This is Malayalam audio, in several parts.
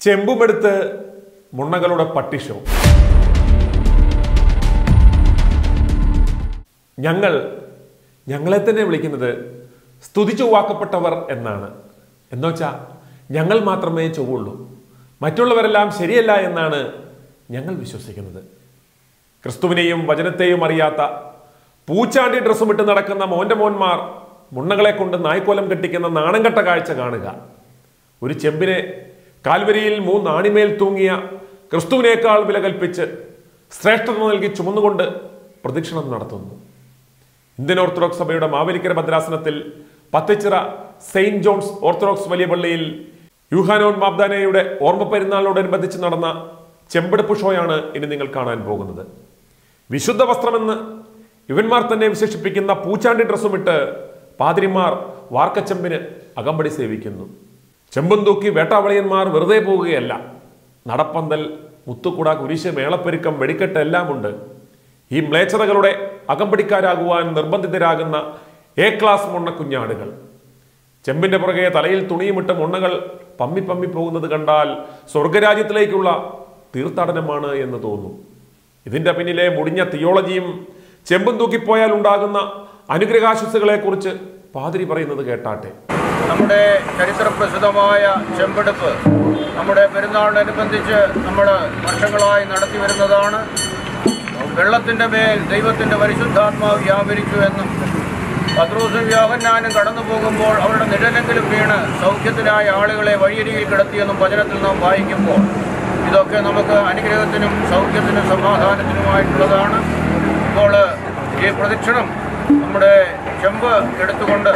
ചെമ്പുമെടുത്ത് മുണ്ണകളുടെ പട്ടിഷോ ഞങ്ങൾ ഞങ്ങളെ തന്നെ വിളിക്കുന്നത് സ്തുതി ചൊവ്വാക്കപ്പെട്ടവർ എന്നാണ് എന്നുവെച്ചാ ഞങ്ങൾ മാത്രമേ ചൊവ്വുള്ളൂ മറ്റുള്ളവരെല്ലാം ശരിയല്ല എന്നാണ് ഞങ്ങൾ വിശ്വസിക്കുന്നത് ക്രിസ്തുവിനെയും വചനത്തെയും അറിയാത്ത പൂച്ചാണ്ടി ഡ്രസ്സും ഇട്ട് നടക്കുന്ന മോന്റെ മോന്മാർ മുണ്ണകളെ കൊണ്ട് നായ്ക്കോലം കെട്ടിക്കുന്ന നാണംകെട്ട കാഴ്ച കാണുക ഒരു ചെമ്പിനെ കാൽവരിയിൽ മൂന്നാണിമേൽ തൂങ്ങിയ ക്രിസ്തുവിനേക്കാൾ വില കൽപ്പിച്ച് ശ്രേഷ്ഠത നൽകി ചുമന്നുകൊണ്ട് പ്രദക്ഷിണം നടത്തുന്നു ഇന്ത്യൻ ഓർത്തഡോക്സ് സഭയുടെ മാവേലിക്കര ഭദ്രാസനത്തിൽ പത്തിച്ചിറ സെയിന്റ് ജോൺസ് ഓർത്തഡോക്സ് വലിയ പള്ളിയിൽ യുഹാനോൻ മാബ്ദാനയുടെ ഓർമ്മ പെരുന്നാളിനോടനുബന്ധിച്ച് നടന്ന ചെമ്പെടുപ്പ് ഷോയാണ് ഇനി നിങ്ങൾ കാണാൻ പോകുന്നത് വിശുദ്ധ വസ്ത്രമെന്ന് ഇവന്മാർ തന്നെ വിശേഷിപ്പിക്കുന്ന പൂച്ചാണ്ടി ഡ്രസ്സുമിട്ട് പാതിരിമാർ വാർക്കച്ചെമ്പിന് അകമ്പടി സേവിക്കുന്നു ചെമ്പും തൂക്കി വേട്ടാവളിയന്മാർ വെറുതെ പോവുകയല്ല നടപ്പന്തൽ മുത്തുകുട കുരിശ് മേളപ്പെരുക്കം വെടിക്കെട്ട് എല്ലാം ഉണ്ട് ഈ മ്ലേച്ഛതകളുടെ അകമ്പടിക്കാരാകുവാൻ നിർബന്ധിതരാകുന്ന എ ക്ലാസ് മുണ്ണക്കുഞ്ഞാടുകൾ ചെമ്പിന്റെ പുറകെ തലയിൽ തുണിയുമിട്ട് മുണ്ണകൾ പമ്മി പമ്മി പോകുന്നത് കണ്ടാൽ സ്വർഗരാജ്യത്തിലേക്കുള്ള തീർത്ഥാടനമാണ് എന്ന് തോന്നും ഇതിന്റെ പിന്നിലെ മുടിഞ്ഞ തിയോളജിയും ചെമ്പും തൂക്കിപ്പോയാൽ ഉണ്ടാകുന്ന അനുഗ്രഹാശസ്സുകളെ കുറിച്ച് പാതിരി പറയുന്നത് കേട്ടാട്ടെ നമ്മുടെ ചരിത്രപ്രസിദ്ധമായ ചെമ്പെടുപ്പ് നമ്മുടെ പെരുന്നാളിനനുബന്ധിച്ച് നമ്മൾ വർഷങ്ങളായി നടത്തി വരുന്നതാണ് വെള്ളത്തിൻ്റെ മേൽ ദൈവത്തിൻ്റെ പരിശുദ്ധാത്മാവ് വ്യാപരിച്ചു എന്നും പത്രോസും യോഹന്നാനും കടന്നു പോകുമ്പോൾ അവരുടെ നിഴലെങ്കിലും വീണ് സൗഖ്യത്തിനായ ആളുകളെ വഴിയരികിൽ കിടത്തിയെന്നും വചനത്തിൽ നാം വായിക്കുമ്പോൾ ഇതൊക്കെ നമുക്ക് അനുഗ്രഹത്തിനും സൗഖ്യത്തിനും സമാധാനത്തിനുമായിട്ടുള്ളതാണ് ഇപ്പോൾ ഈ പ്രദക്ഷിണം നമ്മുടെ ചെമ്പ് എടുത്തുകൊണ്ട്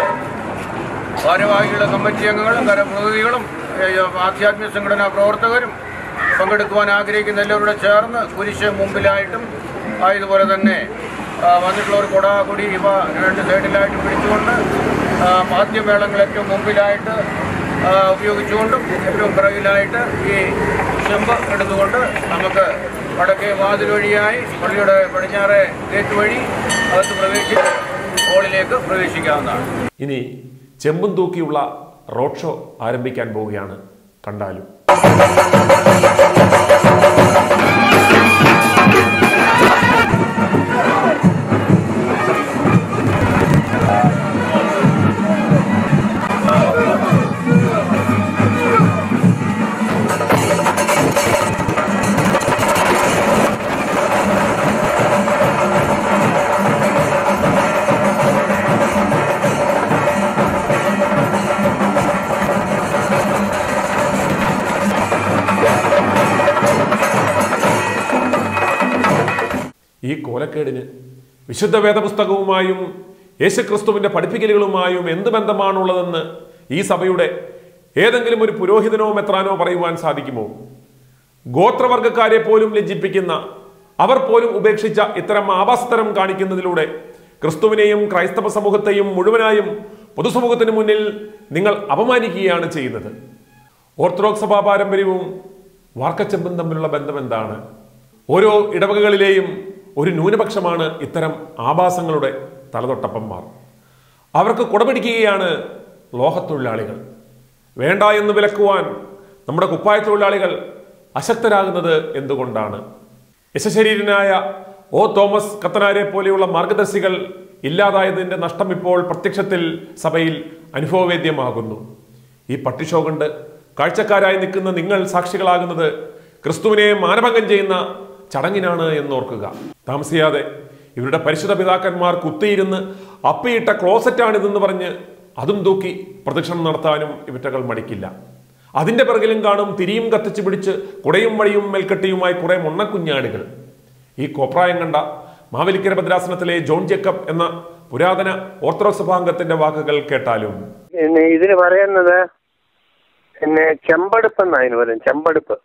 ഭാരവാഹികളുടെ കമ്മിറ്റി അംഗങ്ങളും കരപ്രതിനിധികളും ഏഹ്, ആധ്യാത്മിക സംഘടനാ പ്രവർത്തകരും പങ്കെടുക്കുവാൻ ആഗ്രഹിക്കുന്ന എല്ലാവരുടെ ചേർന്ന് കുരിശ് മുമ്പിലായിട്ടും ആയതുപോലെ തന്നെ ആ, വന്നിട്ടുള്ള ഒരു കൊട കൊടി ഇവ രണ്ട് സൈഡിലായിട്ട് പിടിച്ചുകൊണ്ട് ആ, വാദ്യമേളങ്ങൾ ഏറ്റവും മുമ്പിലായിട്ട് ആ, ഉപയോഗിച്ചുകൊണ്ടും ഏറ്റവും പിറകിലായിട്ട് ഈ ചെമ്പ് എടുത്തുകൊണ്ട് നമുക്ക് വടക്കേ വാതിൽ വഴിയായി പള്ളിയുടെ പടിഞ്ഞാറെ ഗേറ്റ് വഴി അകത്ത് പ്രവേശിച്ച് ഹോളിലേക്ക് പ്രവേശിക്കാവുന്നതാണ് ഇനി ചെമ്പും തൂക്കിയുള്ള റോഡ് ഷോ ആരംഭിക്കാൻ പോവുകയാണ് കണ്ടാലും ഈ കോലക്കേടിന് വിശുദ്ധ വേദപുസ്തകവുമായും യേശുക്രിസ്തുവിന്റെ പഠിപ്പിക്കലുകളുമായും എന്ത് ബന്ധമാണുള്ളതെന്ന് ഈ സഭയുടെ ഏതെങ്കിലും ഒരു പുരോഹിതനോ മെത്രാനോ പറയുവാൻ സാധിക്കുമോ ഗോത്രവർഗക്കാരെ പോലും ലജ്ജിപ്പിക്കുന്ന അവർ പോലും ഉപേക്ഷിച്ച ഇത്തരം ആഭാസത്തരം കാണിക്കുന്നതിലൂടെ ക്രിസ്തുവിനെയും ക്രൈസ്തവ സമൂഹത്തെയും മുഴുവനായും പൊതുസമൂഹത്തിന് മുന്നിൽ നിങ്ങൾ അപമാനിക്കുകയാണ് ചെയ്യുന്നത് ഓർത്തഡോക്സ് സഭാ പാരമ്പര്യവും വാർക്കച്ചെമ്പും തമ്മിലുള്ള ബന്ധം എന്താണ് ഓരോ ഇടവകകളിലെയും ഒരു ന്യൂനപക്ഷമാണ് ഇത്തരം ആഭാസങ്ങളുടെ തലതൊട്ടപ്പന്മാർ അവർക്ക് കുടപിടിക്കുകയാണ് ലോഹത്തൊഴിലാളികൾ വേണ്ട എന്ന് വിലക്കുവാൻ നമ്മുടെ കുപ്പായ തൊഴിലാളികൾ അശക്തരാകുന്നത് എന്തുകൊണ്ടാണ് യശശരീരനായ ഒ തോമസ് കത്തനാരെ പോലെയുള്ള മാർഗദർശികൾ ഇല്ലാതായതിന്റെ നഷ്ടം ഇപ്പോൾ പ്രത്യക്ഷത്തിൽ സഭയിൽ അനുഭവവേദ്യമാകുന്നു ഈ പട്ടിഷോ കണ്ട് കാഴ്ചക്കാരായി നിൽക്കുന്ന നിങ്ങൾ സാക്ഷികളാകുന്നത് ക്രിസ്തുവിനെ മാനഭംഗം ചെയ്യുന്ന ചടങ്ങിനാണ് എന്നോർക്കുക താമസിയാതെ ഇവരുടെ പരിശുദ്ധ പിതാക്കന്മാർ കുത്തിയിരുന്ന് അപ്പിയിട്ട ക്ലോസറ്റാണിതെന്ന് പറഞ്ഞ് അതും തൂക്കി പ്രദക്ഷിണം നടത്താനും ഇവറ്റകൾ മടിക്കില്ല അതിന്റെ പിറകിലും കാണും തിരിയും കത്തിച്ചു പിടിച്ച് കുടയും വഴിയും മേൽക്കെട്ടിയുമായി കുറെ മുണ്ണക്കുഞ്ഞാടുകൾ ഈ കോപ്രായം കണ്ട മാവേലിക്കര ഭദ്രാസനത്തിലെ ജോൺ ജേക്കബ് എന്ന പുരാതന ഓർത്തഡോക്സ് സഭാംഗത്തിന്റെ വാക്കുകൾ കേട്ടാലും പിന്നെ ഇതിന് പറയുന്നത് പിന്നെ ചെമ്പടുപ്പ് എന്നാ ഇതിന് പറയും ചെമ്പടുപ്പ്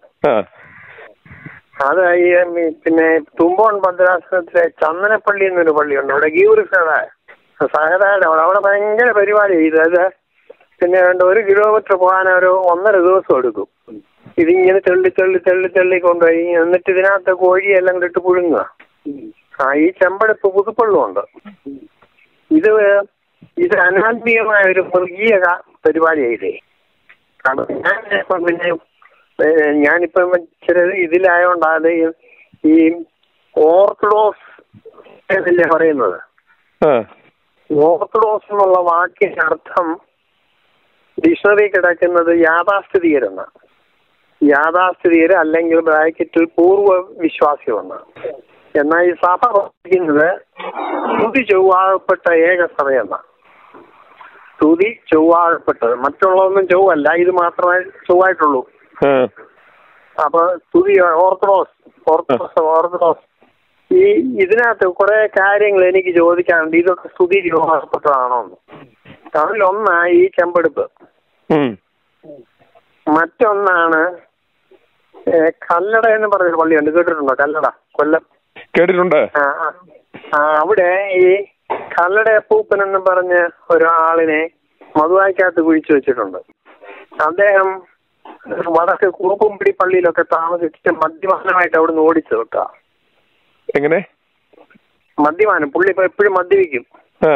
അത് ഈ ഉം, പിന്നെ തുമ്പോൺ ഭദ്രാസനത്തിലെ ചന്ദനപ്പള്ളി എന്നൊരു പള്ളിയുണ്ട് അവിടെ ഗീവൃഷയുടെ സഹതായുടെ അവിടെ അവിടെ ഭയങ്കര പരിപാടി ഇത് അത് പിന്നെ വേണ്ട ഒരു കിലോമീറ്റർ പോകാൻ ഒരു ഒന്നര ദിവസം എടുക്കും ഇതിങ്ങനെ തെള്ളി തെള്ളി തെള്ളി തെള്ളി കൊണ്ടുപോയി എന്നിട്ട് ഇതിനകത്ത് കോഴിയെല്ലാം കൂടെ ഇട്ട് പുഴുങ്ങുക ആ ഈ ചെമ്പടുപ്പ് പുതുപ്പള്ളുണ്ട് ഇത് ഇത് അനാത്മീയമായ ഒരു മൃഗീയ ക- പരിപാടിയായില്ലേ കാരണം ഞാൻ ഇപ്പം പിന്നെ ഏഹ് ഞാനിപ്പം ഇച്ചിരി ഇതിലായോണ്ടാണ് ഈ- ഈ ഓർത്തഡോക്സ് എന്നല്ലേ പറയുന്നത് ആ ഓർത്തഡോക്സ് എന്നുള്ള വാക്കിന്റെ അർത്ഥം ഡിക്ഷണറി കിടക്കുന്നത് യാഥാസ്ഥിതികരെന്ന യാഥാസ്ഥിതികര് അല്ലെങ്കിൽ ബ്രാക്കറ്റിൽ പൂർവ്വ വിശ്വാസികളെന്ന് എന്നാൽ ഈ സഭ പറയുന്നത് സ്തുതി ചൊവ്വാകപ്പെട്ട ഏക സഭയെന്ന സ്തുതി ചൊവ്വാകപ്പെട്ടത് മറ്റുള്ളതൊന്നും ചൊവ്വല്ല ഇത് മാത്രമേ ചൊവ്വായിട്ടുള്ളൂ ആ അപ്പൊ സ്തുതി ഓർത്തഡോക്സ് ഓർത്തഡോക്സ് ഓർത്തഡോക്സ് ഈ ഇതിനകത്ത് കുറെ കാര്യങ്ങൾ എനിക്ക് ചോദിക്കാനുണ്ട് ഇതൊക്കെ സ്തുതി രൂപപ്പെട്ടതാണോ എന്ന് അതിലൊന്നാ ഈ ചെമ്പെടുപ്പ് ഉം. മറ്റൊന്നാണ് ഏ, കല്ലട എന്ന് പറഞ്ഞൊരു പള്ളിയുണ്ട് കേട്ടിട്ടുണ്ടോ കല്ലട കൊല്ലം കേട്ടിട്ടുണ്ട് ആ, ആ. ആ, അവിടെ ഈ കല്ലട അപ്പൂപ്പൻ എന്ന് പറഞ്ഞ ഒരാളിനെ മധുവായ്ക്കകത്ത് കുഴിച്ചു വെച്ചിട്ടുണ്ട് അദ്ദേഹം വടക്ക് കൂപ്പുംപിടി പള്ളിയിലൊക്കെ താമസിച്ചിട്ട് മദ്യപാനമായിട്ട് അവിടെ നിന്ന് ഓടിച്ചു വെക്കുക എങ്ങനെ മദ്യപാനം പുള്ളി ഇപ്പൊ എപ്പോഴും മദ്യപിക്കും ആ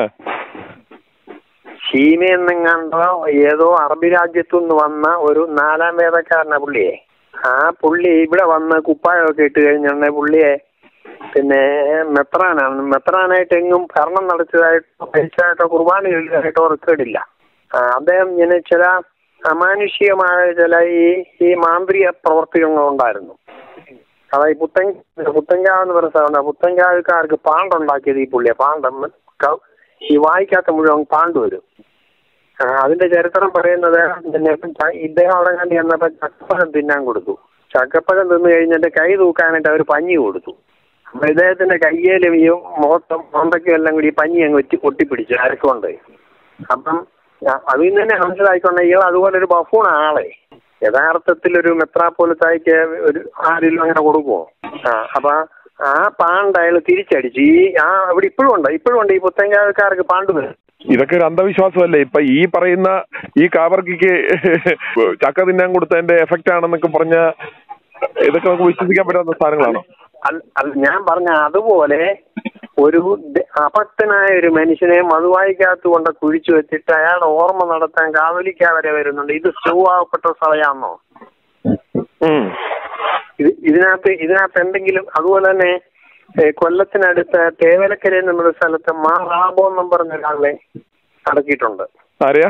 ഷീമയെന്നെങ്ങാണ്ടോ ഏതോ അറബി രാജ്യത്തു നിന്ന് വന്ന ഒരു നാലാം വേദക്കാരനാ പുള്ളിയെ ആ പുള്ളി ഇവിടെ വന്ന് കുപ്പായമൊക്കെ ഇട്ട് കഴിഞ്ഞുണ്ടെ പുള്ളിയെ പിന്നെ മെത്രാനാണ് മെത്രാനായിട്ട് എങ്ങും ഭരണം നടത്തിയതായിട്ടോ ഭരിച്ചതായിട്ടോ കുർബാന ചൊല്ലിയതായിട്ടോ റെക്കോർഡില്ല ആ, അദ്ദേഹം ഇങ്ങനെ ചില അമാനുഷികമായ ചില ഈ ഈ മാന്ത്രിക പ്രവർത്തികളുണ്ടായിരുന്നു അതായത് പുത്തൻ പുത്തൻകാവ് എന്ന് പറയുന്ന സ്ഥലമുണ്ട് ആ പുത്തൻകാവുകാർക്ക് പാണ്ടുണ്ടാക്കിയത് ഈ പുള്ളിയെ പാണ്ടം ക- ഈ വായിക്കാത്ത മുഴുവൻ പാണ്ട് വരും ആ, അതിന്റെ ചരിത്രം പറയുന്നത് പിന്നെ ഇപ്പം ച- ഇദ്ദേഹം അവിടെ കണ്ട് ചെന്നപ്പോ ചക്കപ്പഴം തിന്നാൻ കൊടുത്തു ചക്കപ്പഴം തിന്നു കഴിഞ്ഞിട്ട് കൈ തൂക്കാനായിട്ട് അവർ പഞ്ഞി കൊടുത്തു അപ്പൊ ഇദ്ദേഹത്തിന്റെ കയ്യേലും ഈ മുഖത്തും മൊന്തയ്ക്കും എല്ലാം കൂടി ഈ പഞ്ഞി അങ്ങ് ഒറ്റി ഒട്ടിപ്പിടിച്ചു അരക്കൊണ്ട് അപ്പം അ- അതിൽ നിന്ന് തന്നെ മനസ്സിലായിക്കൊണ്ട് ഇയാൾ അതുപോലെ ഒരു ബഫൂൺ ആളെ യഥാർത്ഥത്തിൽ ഒരു മെത്രാപ്പോലത്തായിക്ക് ഒരു ആരിലും അങ്ങനെ കൊടുക്കുമോ ആ അപ്പൊ ആ പാണ്ട് അയാൾ തിരിച്ചടിച്ചു ഈ ആ ഇവിടെ ഇപ്പോഴും ഉണ്ട് ഇപ്പോഴും ഉണ്ട് ഈ പുത്തൻകാവക്കാർക്ക് പാണ്ട് വരും ഇതൊക്കെ ഒരു അന്ധവിശ്വാസമല്ലേ ഇപ്പൊ ഈ പറയുന്ന ഈ കാവർക്കിക്ക് ചക്ക തിന്നാൻ കൊടുത്തതിന്റെ എഫക്റ്റ് ആണെന്നൊക്കെ പറഞ്ഞ ഇതൊക്കെ നമുക്ക് വിശ്വസിക്കാൻ പറ്റാത്ത സാധനങ്ങളാണോ അല്ല അല്ല, ഞാൻ പറഞ്ഞ അതുപോലെ ഒരു ദ- അഭക്തനായ ഒരു മനുഷ്യനെ മധുവായിക്കകത്ത് കൊണ്ട് കുഴിച്ചു വെച്ചിട്ട് അയാളുടെ ഓർമ്മ നടത്താൻ കാവലിക്ക വരെ വരുന്നുണ്ട് ഇത് സ്ഥൂവാകപ്പെട്ട സ്ഥലയാണോ ഉം. ഇത് ഇതിനകത്ത് ഇതിനകത്ത് എന്തെങ്കിലും അതുപോലെ തന്നെ ഏ, കൊല്ലത്തിനടുത്ത് തേവലക്കര എന്നുള്ള സ്ഥലത്ത് മാർ ആബോ എന്നും പറഞ്ഞ ഒരാളെ അടക്കിയിട്ടുണ്ട് ആരെയാ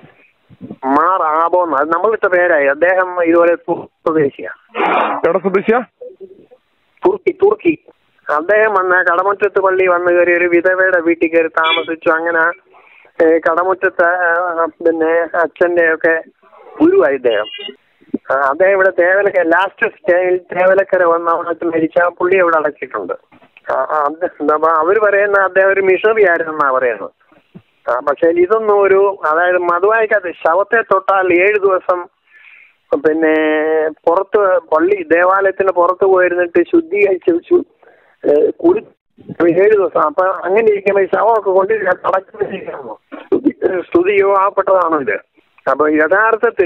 മാർ ആബോ എന്ന് അത് നമ്മളിട്ട പേരായി അദ്ദേഹം ഇതുപോലെ തുർക്കി സ്വദേശിയാണ് എവിടെ സ്വദേശിയാ തുർക്കി തുർക്കി അദ്ദേഹം വന്ന കടമുറ്റത്ത് പള്ളി വന്നു കയറി ഒരു വിധവയുടെ വീട്ടിൽ കയറി താമസിച്ചു അങ്ങനെ ഏ, കടമുറ്റത്ത് ആ, പിന്നെ അച്ഛന്റെ ഒക്കെ ഗുരുവായി ഇദ്ദേഹം ആ, അദ്ദേഹം ഇവിടെ തേവലക്കര ലാസ്റ്റ് സ്റ്റേയിൽ തേവലക്കര വന്ന് അവിടെ മരിച്ച ആ പുള്ളി ഇവിടെ അടക്കിയിട്ടുണ്ട് ആ, ആ, അത് എന്താ പറയാ, അവര് പറയുന്ന അദ്ദേഹം ഒരു മിഷണറി ആയിരുന്നാ പറയുന്നത് ആ പക്ഷേ ഇതൊന്നും ഒരു അതായത് മധുവായിക്കകത്ത് ശവത്തെ തൊട്ടാൽ ഏഴ് ദിവസം പിന്നെ പുറത്ത് പള്ളി ദേവാലയത്തിന് പുറത്ത് പോയിരുന്നിട്ട് ശുദ്ധീകരിച്ച് ശു- ഏ, കുടി ഏഴ് ദിവസം അപ്പൊ അങ്ങനെ ഇരിക്കുമ്പോ ഈ ശവമൊക്കെ കൊണ്ട് അടക്കിയിരിക്കണമോ സ്തുതിയോ ആപ്പെട്ടതാണോ ഇത് അപ്പൊ യഥാർത്ഥത്തിൽ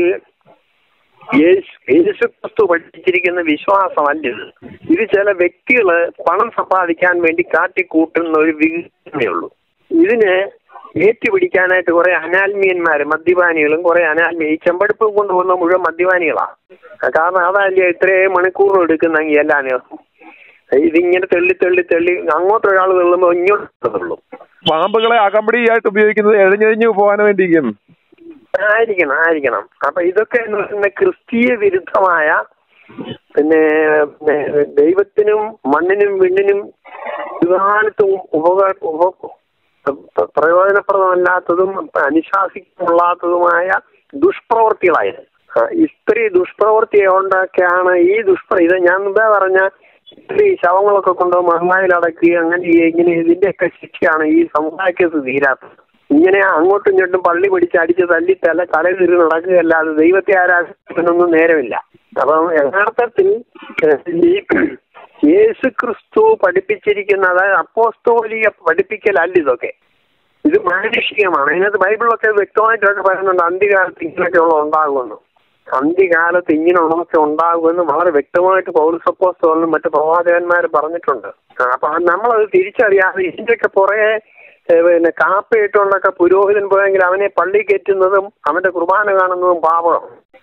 യേശു യേശുക്രിസ്തു പഠിച്ചിരിക്കുന്ന വിശ്വാസമല്ല ഇത് ഇത് ചില വ്യക്തികള് പണം സമ്പാദിക്കാൻ വേണ്ടി കാട്ടിക്കൂട്ടുന്ന ഒരു വികസനമേ ഉള്ളൂ ഇതിന് ഏറ്റുപിടിക്കാനായിട്ട് കുറെ അനാത്മീയന്മാര് മദ്യപാനികളും കുറെ അനാത്മീയ ഈ ചെമ്പടുപ്പ് കൊണ്ടുപോകുന്ന മുഴുവൻ മദ്യപാനികളാ കാരണം അതല്ലേ ഇത്രയും മണിക്കൂർ എടുക്കുന്നെങ്കിൽ എല്ലാനും ഇതിങ്ങനെ തെള്ളി തെള്ളി തെള്ളി അങ്ങോട്ട് ഒരാൾ തള്ളുമ്പോ ഇങ്ങോട്ട് തള്ളും പാമ്പുകളെ അകമ്പടിയായിട്ട് ഉപയോഗിക്കുന്നത് എഴഞ്ഞെഴിഞ്ഞു പോകാൻ വേണ്ടിയിരിക്കും ആയിരിക്കണം ആയിരിക്കണം അപ്പൊ ഇതൊക്കെ എന്ന് പറയുന്ന ക്രിസ്തീയ വിരുദ്ധമായ പിന്നെ പിന്നെ ദൈവത്തിനും മണ്ണിനും വിണ്ണിനും ഒരുപാലത്തും ഉപകാര ഉപ പ്ര- പ്രയോജനപ്രദമല്ലാത്തതും അനുശാസിക്കൊള്ളാത്തതുമായ ദുഷ്പ്രവൃത്തികളായത് ആ, ഇസ്ത്രീ ദുഷ്പ്രവൃത്തി കൊണ്ടൊക്കെയാണ് ഈ ദുഷ്പ്ര ഇത് ഞാൻ മുമ്പേ പറഞ്ഞ ഇസ്ത്രീ ശവങ്ങളൊക്കെ കൊണ്ട് മഹമായിൽ അടക്കുകയും അങ്ങനെ ചെയ്യുകയും ഇങ്ങനെ ഇതിന്റെയൊക്കെ ശിക്ഷയാണ് ഈ സമുദായക്കത്ത് തീരാത്തത് ഇങ്ങനെ അങ്ങോട്ടും ഇങ്ങോട്ടും പള്ളി പിടിച്ച് അടിച്ച് തല്ലി തല തലതിരി നടക്കുകയല്ലാതെ ദൈവത്തെ ആരാധിക്കുന്നൊന്നും നേരമില്ല അപ്പം യഥാർത്ഥത്തിൽ ഏഹ്, ഈ യേശു ക്രിസ്തു പഠിപ്പിച്ചിരിക്കുന്ന അതായത് അപ്പോസ്തോലിക പഠിപ്പിക്കലല്ല ഇതൊക്കെ ഇത് മാനുഷികമാണ് അതിനകത്ത് ബൈബിളൊക്കെ വ്യക്തമായിട്ടൊക്കെ പറയുന്നുണ്ട് അന്ത്യകാലത്ത് ഇങ്ങനെയൊക്കെയുള്ള ഉണ്ടാകുമെന്ന് അന്ത്യകാലത്ത് ഇങ്ങനെയുള്ളതൊക്കെ ഉണ്ടാകുമെന്ന് വളരെ വ്യക്തമായിട്ട് പൗരസപ്പോസ്തോലിനും മറ്റു പ്രവാചകന്മാർ പറഞ്ഞിട്ടുണ്ട് ആ, അപ്പൊ നമ്മളത് തിരിച്ചറിയാതെ ഇതിന്റെയൊക്കെ പുറകെ ഏ, പിന്നെ കാപ്പയിട്ടുള്ളൊക്കെ പുരോഹിതൻ പോയെങ്കിൽ അവനെ പള്ളി കയറ്റുന്നതും അവന്റെ കുർബാന കാണുന്നതും പാപമാണ്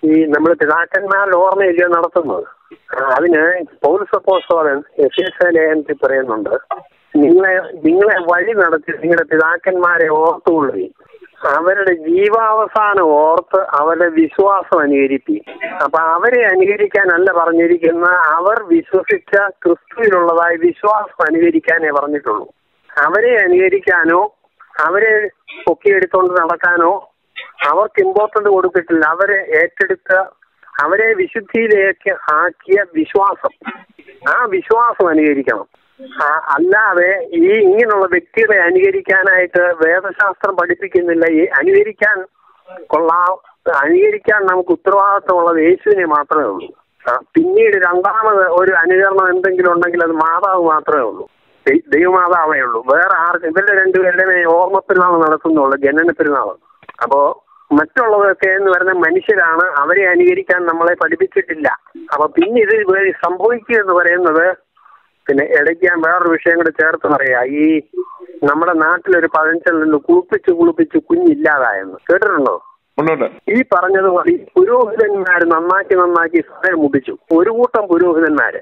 ഈ നമ്മൾ പിതാക്കന്മാരുടെ ഓർമ്മയില്ലയോ നടത്തുന്നത് ആ, അതിന് പൗരസപ്പോസോളൻ എഫ് എസ് ലേഖനത്തിൽ പറയുന്നുണ്ട് നിങ്ങളെ നിങ്ങളെ വഴി നടത്തി നിങ്ങളുടെ പിതാക്കന്മാരെ ഓർത്തുകൊള്ളുകയും അവരുടെ ജീവാവസാനം ഓർത്ത് അവരുടെ വിശ്വാസം അനുകരിപ്പി അപ്പൊ അവരെ അനുകരിക്കാനല്ല പറഞ്ഞിരിക്കുന്ന അവർ വിശ്വസിച്ച ക്രിസ്തുവിനുള്ളതായ വിശ്വാസം അനുകരിക്കാനേ പറഞ്ഞിട്ടുള്ളൂ അവരെ അനുകരിക്കാനോ അവരെ പൊക്കിയെടുത്തോണ്ട് നടക്കാനോ അവർക്ക് ഇമ്പോർട്ടന്റ് കൊടുത്തിട്ടില്ല അവരെ ഏറ്റെടുത്ത അവരെ വിശുദ്ധിയിലേക്ക് ആക്കിയ വിശ്വാസം ആ വിശ്വാസം അനുകരിക്കണം ആ, അല്ലാതെ ഈ ഇങ്ങനെയുള്ള വ്യക്തികളെ അനുകരിക്കാനായിട്ട് വേദശാസ്ത്രം പഠിപ്പിക്കുന്നില്ല ഈ അനുകരിക്കാൻ കൊള്ളാം അനുകരിക്കാൻ നമുക്ക് ഉത്തരവാദിത്തമുള്ളത് യേശുവിനെ മാത്രമേ ഉള്ളൂ ആ, പിന്നീട് രണ്ടാമത് ഒരു അനുകരണം എന്തെങ്കിലും ഉണ്ടെങ്കിൽ അത് മാതാവ് മാത്രമേ ഉള്ളൂ ദൈ- ദൈവമാതാവേ ഉള്ളൂ വേറെ ആർക്കും ഇവരുടെ രണ്ടുപേരുടെ ഓർമ്മ പെരുന്നാൾ നടത്തുന്നുള്ളൂ ജനന പെരുന്നാൾ അപ്പോ മറ്റുള്ളവരൊക്കെ എന്ന് പറയുന്ന മനുഷ്യരാണ് അവരെ അനുകരിക്കാൻ നമ്മളെ പഠിപ്പിച്ചിട്ടില്ല അപ്പൊ പിന്നെ ഇത് വേ- സംഭവിക്കുക എന്ന് പറയുന്നത് പിന്നെ ഇടയ്ക്ക് ഞാൻ വേറൊരു വിഷയം കൂടെ ചേർത്ത് പറയാ ഈ നമ്മുടെ നാട്ടിലൊരു പഴഞ്ചൊല്ലുണ്ട് കുളിപ്പിച്ച് കുളിപ്പിച്ച് കുഞ്ഞില്ലാതായെന്ന് കേട്ടിട്ടുണ്ടോ ഉണ്ടുണ്ട് ഈ പറഞ്ഞതുപോലെ ഈ പുരോഹിതന്മാർ നന്നാക്കി നന്നാക്കി സഭയെ മുടിച്ചു ഒരു കൂട്ടം പുരോഹിതന്മാര്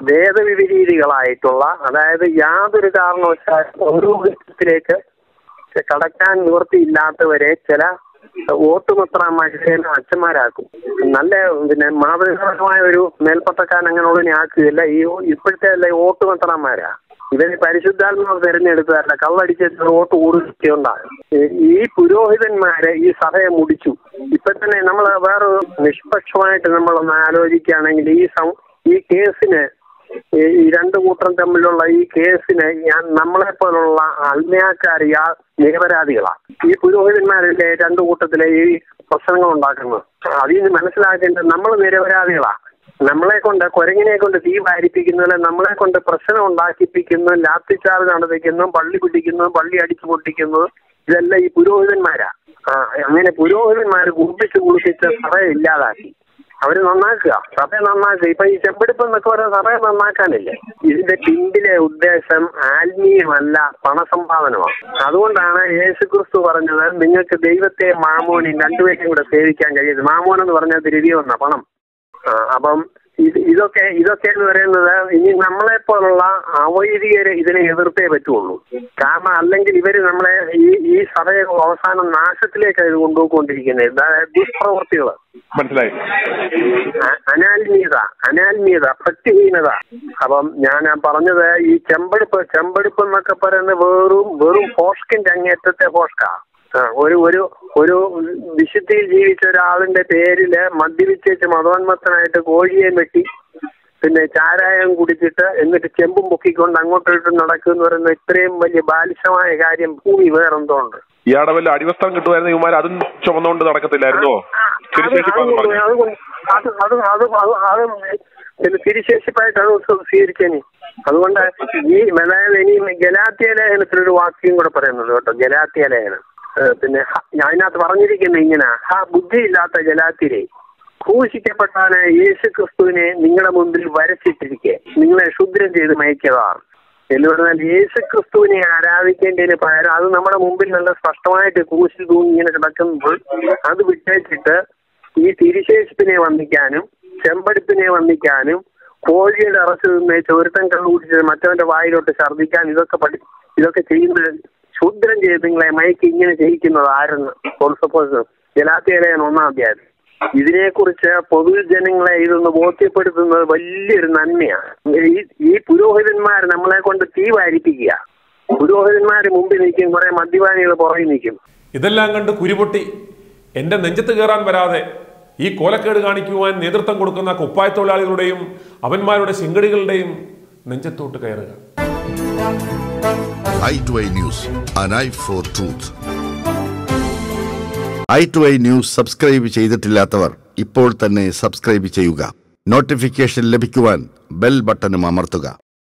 വേദവിപരീതികളായിട്ടുള്ള അതായത് യാതൊരു കാരണവശാലും പൗരോഹിത്യത്തിലേക്ക് കടക്കാൻ നിവൃത്തിയില്ലാത്തവരെ ചില ഓട്ടുമത്രമാരെ അച്ഛന്മാരാക്കും നല്ല പിന്നെ മാതൃകാപരമായ ഒരു മേൽപ്പത്തക്കാരൻ അങ്ങനെയുള്ളതിനെ ആക്കുകയില്ല ഈ ഇപ്പോഴത്തെ അല്ല ഈ ഓട്ടുമത്രന്മാരാ ഇവര് പരിശുദ്ധാത്മാവ് തെരഞ്ഞെടുത്തതല്ല കള്ളടിച്ചിട്ട് വോട്ട് കൂടുതലുണ്ടാകും ഈ പുരോഹിതന്മാരെ ഈ സഭയെ മുടിച്ചു ഇപ്പൊ തന്നെ നമ്മൾ വേറെ നിഷ്പക്ഷമായിട്ട് നമ്മളൊന്ന് ആലോചിക്കുകയാണെങ്കിൽ ഈ സം- ഈ കേസിന് ഈ ഈ രണ്ട് കൂട്ടം തമ്മിലുള്ള ഈ കേസിന് ഞാൻ നമ്മളെ പോലുള്ള അൽമയാക്കാർ യാ നിരപരാധികളാ ഈ പുരോഹിതന്മാരല്ലേ രണ്ടു കൂട്ടത്തിലെ ഈ പ്രശ്നങ്ങൾ ഉണ്ടാക്കുന്നത് അതിൽ നിന്ന് മനസ്സിലാക്കേണ്ടത് നമ്മൾ നിരപരാധികളാ നമ്മളെ കൊണ്ട് കുരങ്ങിനെ കൊണ്ട് തീ വാരിപ്പിക്കുന്നതിന് നമ്മളെ കൊണ്ട് പ്രശ്നം ഉണ്ടാക്കിപ്പിക്കുന്നു ലാത്തിച്ചാർജ് നടത്തിക്കുന്നു പള്ളി പിടിക്കുന്നു പള്ളി അടിച്ചു പൊട്ടിക്കുന്നത് ഇതെല്ലാം ഈ പുരോഹിതന്മാരാ ആ അങ്ങനെ പുരോഹിതന്മാര് കുളിപ്പിച്ച് കുളിപ്പിച്ച് സഭയെ ഇല്ലാതാക്കി അവര് നന്നാക്കുക സഭയെ നന്നാക്കുക ഇപ്പൊ ഈ ചെമ്പെടുപ്പ് എന്നൊക്കെ പറയുന്ന സഭയെ നന്നാക്കാനില്ലേ ഇതിന്റെ പിന്നിലെ ഉദ്ദേശം ആത്മീയമല്ല പണസമ്പാദനമാണ് അതുകൊണ്ടാണ് യേശു ക്രിസ്തു പറഞ്ഞത് നിങ്ങൾക്ക് ദൈവത്തെ മാമോനും രണ്ടുപേരെയും കൂടെ സേവിക്കാൻ കഴിയുന്നത് മാമോൻ എന്ന് പറഞ്ഞാൽ തിരികെ പണം ആ, അപ്പം ഇത് ഇതൊക്കെ ഇതൊക്കെ എന്ന് പറയുന്നത് ഇനി നമ്മളെ പോലുള്ള അവൈദികര് ഇതിനെ എതിർത്തേ പറ്റുള്ളൂ കാരണം അല്ലെങ്കിൽ ഇവര് നമ്മളെ ഈ ഈ സഭയെ അവസാനം നാശത്തിലേക്ക് ഇത് കൊണ്ടുപോയിക്കൊണ്ടിരിക്കുന്നത് അതായത് ദുഷ്പ്രവൃത്തികൾ മനസ്സിലായി അ- അനാത്മീയത അനാത്മീയത ഭക്തിഹീനത അപ്പം ഞാൻ ആ പറഞ്ഞത് ഈ ചെമ്പെടുപ്പ് ചെമ്പെടുപ്പ് എന്നൊക്കെ പറയുന്നത് വെറും വെറും ഫോഷ്കിന്റെ അങ്ങേറ്റത്തെ ഫോഷ്ക ആ, ഒരു ഒരു ഒരു വിശുദ്ധിയിൽ ജീവിച്ച ഒരാളിന്റെ പേരില് മദ്യപിച്ചേച്ച് മതോന്മത്തനായിട്ട് കോഴിയെ വെട്ടി പിന്നെ ചാരായം കുടിച്ചിട്ട് എന്നിട്ട് ചെമ്പും പൊക്കിക്കൊണ്ട് അങ്ങോട്ടും നടക്കുക എന്ന് പറയുന്ന ഇത്രയും വലിയ ബാലിശമായ കാര്യം ഭൂമി വേറെന്തോ ഉണ്ട് ഇയാടെ വല്ല അടിവസ്ത്രം കിട്ടുമായിരുന്നു ഇവന്മാർ അതും ചുമന്നുകൊണ്ട് നടക്കത്തില്ലായിരുന്നോ അത് തിരുശേഷിപ്പാന്ന് പറഞ്ഞു അതുകൊണ്ട് അത് അത് അത് അത് അത് പിന്നെ തിരിശേഷിപ്പായിട്ട് അത് സ്വീകരിച്ചേനി അതുകൊണ്ട് ഈ അതായത് ഇനി ഗലാത്തിയ ലേഖനത്തിൽ ഒരു വാക്യം കൂടെ പറയുന്നുണ്ട് കേട്ടോ ഗലാത്തിയ ലേഖനം ഏഹ് പിന്നെ ഹ- അതിനകത്ത് പറഞ്ഞിരിക്കുന്നത് ഇങ്ങനെ ഹാ ബുദ്ധിയില്ലാത്ത ഗലാത്തിരെ ക്രൂശിക്കപ്പെട്ടാണ് യേശു ക്രിസ്തുവിനെ നിങ്ങളുടെ മുമ്പിൽ വരച്ചിട്ടിരിക്കെ നിങ്ങളെ ക്ഷുദ്രം ചെയ്ത് മയക്കിയതാണ് എന്ന് പറഞ്ഞാൽ യേശു ക്രിസ്തുവിനെ ആരാധിക്കേണ്ടതിന് പകരം അത് നമ്മുടെ മുമ്പിൽ നല്ല സ്പഷ്ടമായിട്ട് ക്രൂശിൽ തൂങ്ങി ഇങ്ങനെ കിടക്കുമ്പോൾ അത് വിട്ടേച്ചിട്ട് ഈ തിരിശേഷിപ്പിനെ വന്ദിക്കാനും ചെമ്പടുപ്പിനെ വന്ദിക്കാനും കോഴിയുടെ ഇറച്ചി നിന്ന് ചോരുത്തം കള്ളു കുടിച്ചത് മറ്റവന്റെ വായിലോട്ട് ഛർദ്ദിക്കാൻ ഇതൊക്കെ പഠി ഇതൊക്കെ ചെയ്യുന്നത് ശൂദ്രം ചെയ്ത് നിങ്ങളെ മയക്കി ഇങ്ങനെ ചെയ്യിക്കുന്നത് ആരെന്ന് സപ്പോസ് ജലാത്തിയലയൻ ഒന്നാം അധ്യായം ഇതിനെക്കുറിച്ച് പൊതുജനങ്ങളെ ഇതൊന്ന് ബോധ്യപ്പെടുത്തുന്നത് വലിയൊരു നന്മയാണ് ഈ ഈ പുരോഹിതന്മാർ നമ്മളെ കൊണ്ട് തീ വാരിപ്പിക്കുക പുരോഹിതന്മാര് മുമ്പിൽ നിൽക്കും കുറെ മദ്യപാനികൾ പുറകിൽ നിൽക്കും ഇതെല്ലാം കണ്ട് കുരുപൊട്ടി എന്റെ നെഞ്ചത്ത് കയറാൻ വരാതെ ഈ കോലക്കേട് കാണിക്കുവാൻ നേതൃത്വം കൊടുക്കുന്ന കുപ്പായ തൊഴിലാളികളുടെയും അവന്മാരുടെ ശിങ്കടികളുടെയും നെഞ്ചത്തോട്ട് കയറുക eye to eye news an eye for truth eye to eye news subscribe ചെയ്തിട്ടില്ലാത്തവർ ഇപ്പോൾ തന്നെ സബ്സ്ക്രൈബ് ചെയ്യുക നോട്ടിഫിക്കേഷൻ ലഭിക്കുവാൻ ബെൽ ബട്ടണും അമർത്തുക